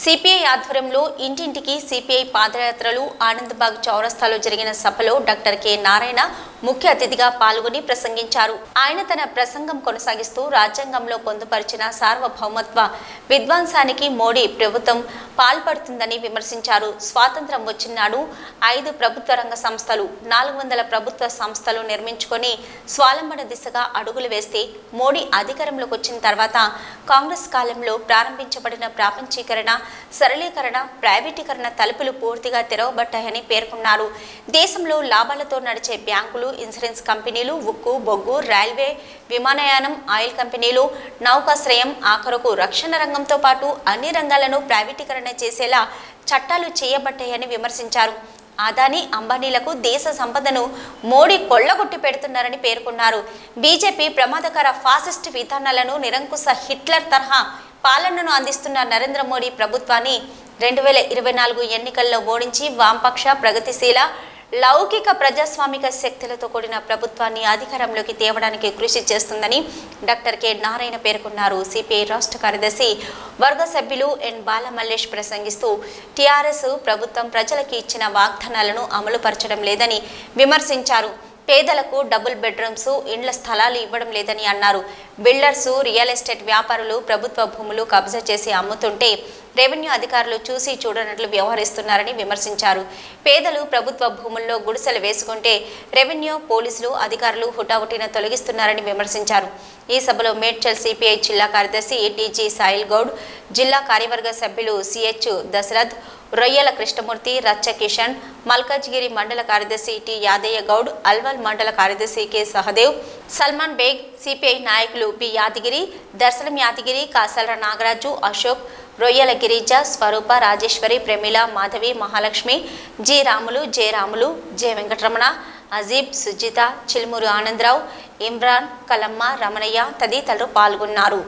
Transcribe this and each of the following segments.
CPI ఆధ్వర్యంలో ఇంటింటికి CPI పాదయాత్రలు ఆనందబాగ్ చౌరస్తాలో జరిగిన సభలో డాక్టర్ కె నారాయణ ముఖ్య అతిథిగా పాల్గొని ప్రసంగించారు ఆయన తన ప్రసంగం కొనసాగిస్తూ రాజ్యాంగంలో పొందుపరిచిన సార్వభౌమత్వ విధ్వంసానికి మోడీ ప్రభుత్వం పాల్పడుతుందని విమర్శించారు స్వాతంత్రం వచ్చినాడు ఐదు ప్రభుత్వ రంగ సంస్థలు నాలుగు వందల ప్రభుత్వ సంస్థలు నిర్మించుకొని స్వాలంబన దిశగా అడుగులు వేస్తే మోడీ అధికారంలోకి వచ్చిన తర్వాత కాంగ్రెస్ కాలంలో ప్రారంభించబడిన ప్రాపంచీకరణ సరళీకరణ ప్రైవేటీకరణ తలుపులు పూర్తిగా తెరవబడ్డాయని పేర్కొన్నారు దేశంలో లాభాలతో నడిచే బ్యాంకులు ఇన్సూరెన్స్ కంపెనీలు ఉక్కు బొగ్గు రైల్వే విమానయానం ఆయిల్ కంపెనీలు నౌకాశ్రయం ఆఖరకు రక్షణ రంగంతో పాటు అన్ని రంగాలను ప్రైవేటీకరణ చేసేలా చట్టాలు చేయబడ్డాయని విమర్శించారు అదానీ అంబానీలకు దేశ సంపదను మోడీ కొల్లగొట్టి పెడుతున్నారని పేర్కొన్నారు బీజేపీ ప్రమాదకర ఫాసిస్ట్ విధానాలను నిరంకుశ హిట్లర్ తరహా పాలనను అందిస్తున్న నరేంద్ర మోడీ ప్రభుత్వాన్ని రెండు వేల ఇరవై నాలుగు ఎన్నికల్లో ఓడించి వామపక్ష ప్రగతిశీల లౌకిక ప్రజాస్వామిక శక్తులతో కూడిన ప్రభుత్వాన్ని అధికారంలోకి తేవడానికి కృషి చేస్తుందని డాక్టర్ కె నారాయణ పేర్కొన్నారు సిపిఐ రాష్ట్ర కార్యదర్శి వర్గ సభ్యులు ఎన్ బాలమల్లేష్ ప్రసంగిస్తూ టీఆర్ఎస్ ప్రభుత్వం ప్రజలకు ఇచ్చిన వాగ్దానాలను అమలుపరచడం లేదని విమర్శించారు పేదలకు డబుల్ బెడ్రూమ్స్ ఇండ్ల స్థలాలు ఇవ్వడం లేదని అన్నారు బిల్డర్స్ రియల్ ఎస్టేట్ వ్యాపారులు ప్రభుత్వ భూములు కబ్జా చేసి అమ్ముతుంటే రెవెన్యూ అధికారులు చూసి చూడనట్లు వ్యవహరిస్తున్నారని విమర్శించారు పేదలు ప్రభుత్వ భూముల్లో గుడిసెలు వేసుకుంటే రెవెన్యూ పోలీసులు అధికారులు హుటాహుటిన తొలగిస్తున్నారని విమర్శించారు ఈ సభలో మేడ్చల్ సిపిఐ జిల్లా కార్యదర్శి టీజీ సాయిల్ గౌడ్ జిల్లా కార్యవర్గ సభ్యులు సిహెచ్ దశరథ్ రొయ్యల కృష్ణమూర్తి రచ్చ కిషన్ మల్కాజ్గిరి మండల కార్యదర్శి టి యాదయ్య గౌడ్ అల్వల్ మండల కార్యదర్శి కె సహదేవ్ సల్మాన్ బేగ్ సిపిఐ నాయకులు P Yadagiri Darshanam Yadagiri Kasala Nagaraju Ashok Royyala Girija Swarupa Rajeshwari Pramila Madhavi Mahalakshmi G Ramulu J Ramulu J Venkataramana Ajeeb Sujitha Chilmuru Anandarao Imran Kalamma Ramanaiah తదితరులు పాల్గొన్నారు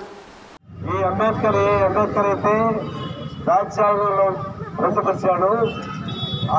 ఈ అంబేద్కర్ ఏ అంబేద్కర్ అయితే రాజ్యాంగంలో పొందుపరిచాడు ఆ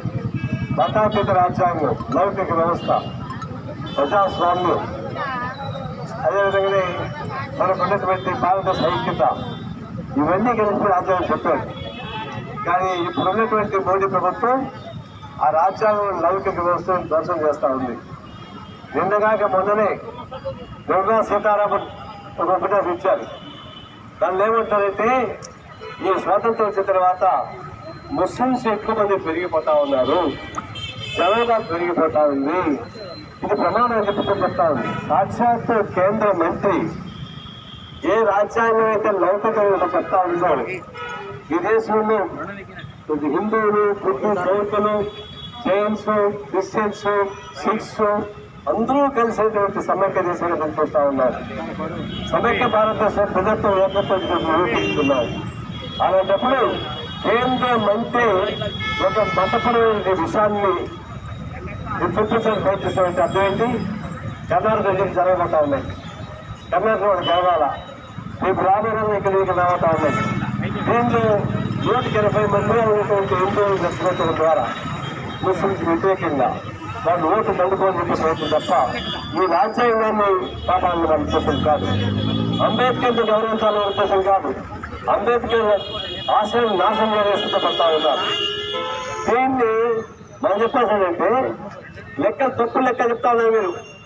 మతాతీత రాజ్యాంగం లౌకిక వ్యవస్థ ప్రజాస్వామ్యం అదేవిధంగానే మనకు ఉన్నటువంటి భారతదేశ ఐక్యత ఇవన్నీ కలిసి రాజ్యాంగం చెప్పాడు కానీ ఇప్పుడు ఉన్నటువంటి మోడీ ప్రభుత్వం ఆ రాజ్యాంగం లౌకిక వ్యవస్థను ధ్వంసం చేస్తూ ఉంది నిన్నగాక మొన్ననే నిర్మలా సీతారామన్ ఒక ఉపన్యాసం ఇచ్చారు దాన్ని ఏమంటారంటే ఈ స్వాతంత్రం వచ్చిన తర్వాత ముస్లింస్ ఎక్కువ మంది పెరిగిపోతా ఉన్నారు జనాభా పెరిగిపోతా ఉంది ఇది ప్రమాణం చెప్పి చెప్తా ఉంది సాక్షాత్ కేంద్ర మంత్రి ఏ రాజ్యాంగం అయితే లౌకికంగా చెప్తా ఉందో ఈ దేశంలో ఇది హిందువులు బుద్ధు బౌద్ధులు జైన్స్ క్రిస్టియన్స్ సిఖ్స్ అందరూ కలిసేటువంటి సమైక్య దేశాన్ని పనిచేస్తా ఉన్నారు సమైక్య భారతదేశం ప్రజలతో ఏర్పడుతున్నారు అలాంటప్పుడు కేంద్ర మంత్రి ఒక మతపరమైన విషయాన్ని చూపించడానికి ప్రయత్నిస్తామంటే అర్థం ఏంటి కర్ణాటక దగ్గర జరగబోతా ఉన్నాయి కర్ణాటక వాడు జరగాల రేపు రాబోయే ఇక్కడ ఇక్కడ రాబోతా ఉన్నాయి దీంట్లో నూటికి ఎనభై మంది ఉన్నటువంటి హిందువులు దర్శించడం ద్వారా ముస్లింస్ వ్యతిరేకంగా వాళ్ళు ఓటు దండుకోని చెప్పి ప్రయత్నం తప్ప ఈ రాజ్యాంగాన్ని కాపాడాలని వాళ్ళ ఉద్దేశం కాదు అంబేద్కర్ని గౌరవించాలనే ఉద్దేశం కాదు అంబేద్కర్ ఆశయం నాశనం చేసేస్తుంటే పడతా ఉన్నారు దీన్ని మనం చెప్పేసానంటే లెక్క తప్పు లెక్క చెప్తా ఉన్నారు మీరు